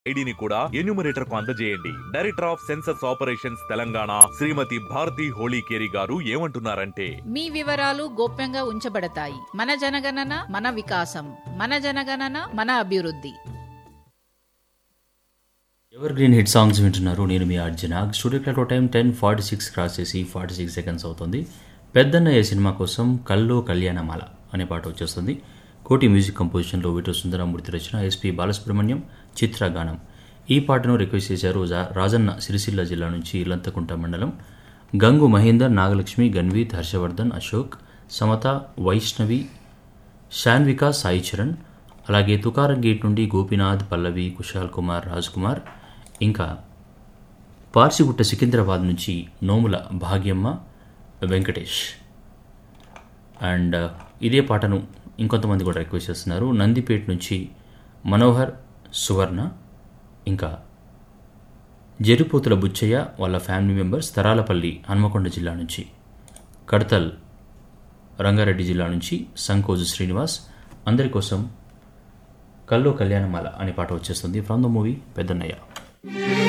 ఐడిని కూడా ఎన్యూమరేటర్ కు అందజేయండి director of census operations Telangana Shrimati Bharati Holikeri garu ఏమంటున్నారంటే మీ వివరాలు గోప్యంగా ఉంచబడతాయి మన జనగణన మన వికాసం మన జనగణన మన అభివృద్ధి ఎవర్ గ్రీన్ హిట్ సాంగ్స్ వింటున్నారు నేను మీ అర్జునాగ్ studio clock time ten forty six cross చేసి ఫార్టీ సిక్స్ సెకండ్స్ అవుతుంది పెద్దన్నయ్య సినిమా కోసం కల్లో కళ్యాణమాల అనే పాట వచ్చేస్తుంది కోటి మ్యూజిక్ కంపోజిషన్లో విటు సుందరమూర్తి రచన ఎస్పి బాలసుబ్రహ్మణ్యం చిత్రగానం ఈ పాటను రిక్వెస్ట్ చేశారు జా- రాజన్న సిరిసిల్ల జిల్లా నుంచి ఇల్లంతకుంట మండలం గంగు మహేందర్ నాగలక్ష్మి గన్వీత్ హర్షవర్ధన్ అశోక్ సమత వైష్ణవి శాన్విక సాయి చరణ్ అలాగే తుకారం గేట్ నుండి గోపీనాథ్ పల్లవి కుశాల్ కుమార్ రాజ్ కుమార్ ఇంకా పార్సిగుట్ట సికింద్రాబాద్ నుంచి నోముల భాగ్యమ్మ వెంకటేష్ అండ్ ఇదే పాటను ఇంకొంతమంది కూడా రిక్వెస్ట్ చేస్తున్నారు నందిపేట నుంచి మనోహర్ సువర్ణ ఇంకా జెరుపోతుల బుచ్చయ్య వాళ్ళ ఫ్యామిలీ మెంబర్స్ తరాలపల్లి హన్మకొండ జిల్లా నుంచి కడతల్ రంగారెడ్డి జిల్లా నుంచి సంకోజు శ్రీనివాస్ అందరి కోసం కల్లో కళ్యాణమాల అనే పాట వచ్చేస్తుంది ఫ్రమ్ ద మూవీ పెద్దన్నయ్య